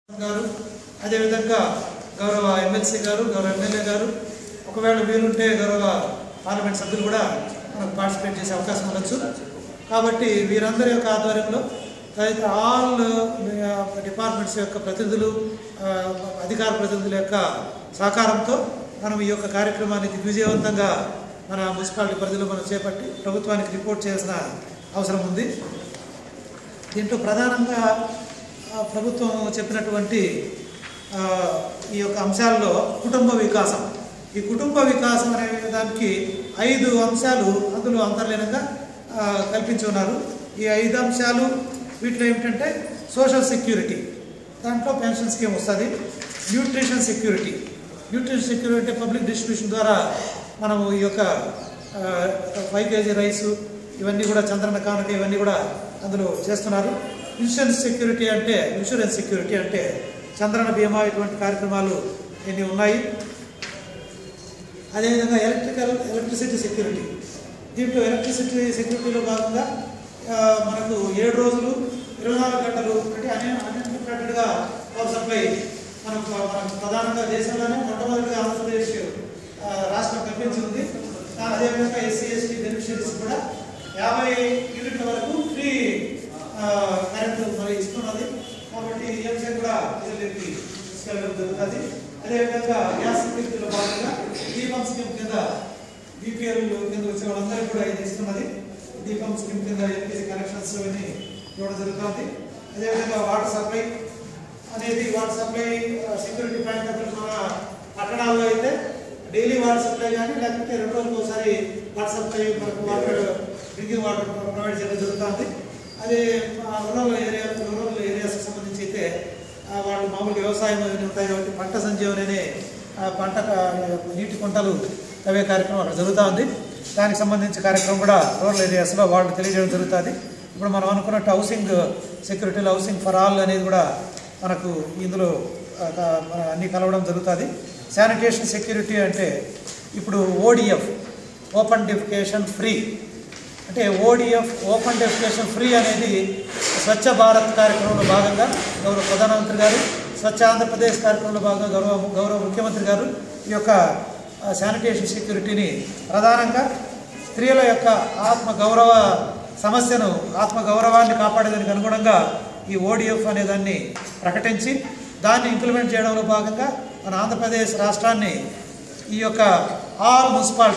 గారు అదేవిధంగా గౌరవ ఎమ్మెల్సీ గారు గౌరవ ఎమ్మెల్యే గారు ఒకవేళ వీలుంటే గౌరవ పార్లమెంట్ సభ్యులు కూడా మనకు పార్టిసిపేట్ చేసే అవకాశం ఉండొచ్చు కాబట్టి వీరందరి యొక్క ఆధ్వర్యంలో తదితర ఆల్ డిపార్ట్మెంట్స్ యొక్క ప్రతినిధులు ఆ, అధికార ప్రతినిధుల యొక్క సహకారంతో మనం ఈ యొక్క కార్యక్రమాన్ని దిగ్విజయవంతంగా మన మున్సిపాలిటీ పరిధిలో మనం చేపట్టి ప్రభుత్వానికి రిపోర్ట్ చేయాల్సిన అవసరం ఉంది దీంట్లో ప్రధానంగా ఆ, ప్రభుత్వం చెప్పినటువంటి ఆ, ఈ యొక్క అంశాల్లో కుటుంబ వికాసం ఈ కుటుంబ వికాసం అనే దానికి ఐదు అంశాలు అందులో అంతర్లీనంగా ఆ, కల్పించి ఉన్నారు ఈ ఐదు అంశాలు వీటిలో ఏమిటంటే సోషల్ సెక్యూరిటీ దాంట్లో పెన్షన్ స్కీమ్ వస్తుంది న్యూట్రిషన్ సెక్యూరిటీ న్యూట్రిషన్ సెక్యూరిటీ అంటే పబ్లిక్ డిస్ట్రిబ్యూషన్ ద్వారా మనము ఈ యొక్క ఫైవ్ కేజీ రైసు ఇవన్నీ కూడా చంద్రన కానుక ఇవన్నీ కూడా అందులో చేస్తున్నారు ఇన్సూరెన్స్ సెక్యూరిటీ అంటే ఇన్సూరెన్స్ సెక్యూరిటీ అంటే చంద్రన బీమా ఇటువంటి కార్యక్రమాలు ఎన్ని ఉన్నాయి అదేవిధంగా ఎలక్ట్రికల్ ఎలక్ట్రిసిటీ సెక్యూరిటీ దీంట్లో ఎలక్ట్రిసిటీ సెక్యూరిటీలో భాగంగా ఆ, మనకు ఏడు రోజులు ఇరవై నాలుగు గంటలు అంటే అనే అన్లిమిటెడ్గా పవర్ సప్లై మనకు మనకు ప్రధానంగా దేశంలోనే మొట్టమొదటిగా ఆంధ్రప్రదేశ్ ఆ, రాష్ట్రం కల్పించింది ఆ, అదేవిధంగా ఎస్సీ ఎస్టీ బెనిఫిషరీస్ కూడా యాభై యూనిట్ల వరకు ఫ్రీ ఆ, కరెంటు మరి ఇస్తున్నది కాబట్టి ఈ అంశం కూడా ప్రజలకి తీసుకెళ్ళడం జరుగుతుంది అదేవిధంగా గ్యాస్ సెక్యూరిటీలో భాగంగా దీపం స్కీమ్ కింద బీపీఎల్ కింద వచ్చే వాళ్ళందరికీ కూడా ఇది ఇస్తున్నది దీపం స్కీమ్ కింద ఎల్పిజి కనెక్షన్స్ ఇవన్నీ ఇవ్వడం జరుగుతుంది అదేవిధంగా వాటర్ సప్లై అనేది వాటర్ సప్లై సెక్యూరిటీ పాయింట్ దగ్గర మన పట్టణాల్లో అయితే డైలీ వాటర్ సప్లై కానీ లేకపోతే రెండు రోజులకు ఒకసారి వాటర్ సప్లై మనకు వాటర్ డ్రింకింగ్ వాటర్ ప్రొవైడ్ చేయడం జరుగుతుంది అదే రూరల్ ఏరియా రూరల్ ఏరియాస్కి సంబంధించి అయితే ఆ, వాళ్ళు మామూలు వ్యవసాయం అవన్నీ ఉంటాయి కాబట్టి పంట సంజీవని అనే ఆ, పంట ఆ, నీటి కుంటలు తవ్వే కార్యక్రమం అక్కడ జరుగుతూ ఉంది దానికి సంబంధించి కార్యక్రమం కూడా రూరల్ ఏరియాస్లో వాళ్ళు తెలియజేయడం జరుగుతుంది ఇప్పుడు మనం అనుకున్నట్టు హౌసింగ్ సెక్యూరిటీలో హౌసింగ్ ఫర్ ఆల్ అనేది కూడా మనకు ఇందులో ఆ, క- మన అన్ని కలవడం జరుగుతుంది శానిటేషన్ సెక్యూరిటీ అంటే ఇప్పుడు ఓడిఎఫ్ ఓపెన్ డిఫికేషన్ ఫ్రీ అంటే ఓడిఎఫ్ ఓపెన్ డెఫికేషన్ ఫ్రీ అనేది స్వచ్ఛ భారత్ కార్యక్రమంలో భాగంగా గౌరవ ప్రధానమంత్రి గారు స్వచ్ఛ ఆంధ్రప్రదేశ్ కార్యక్రమంలో భాగంగా గౌరవ గౌరవ ముఖ్యమంత్రి గారు ఈ యొక్క ఆ, శానిటేషన్ సెక్యూరిటీని ప్రధానంగా స్త్రీల యొక్క ఆత్మ గౌరవ సమస్యను ఆత్మ గౌరవాన్ని కాపాడేదానికి అనుగుణంగా ఈ ఓడిఎఫ్ అనే దాన్ని ప్రకటించి దాన్ని ఇంప్లిమెంట్ చేయడంలో భాగంగా మన ఆంధ్రప్రదేశ్ రాష్ట్రాన్ని ఈ యొక్క ఆల్ మున్సిపాలిటీ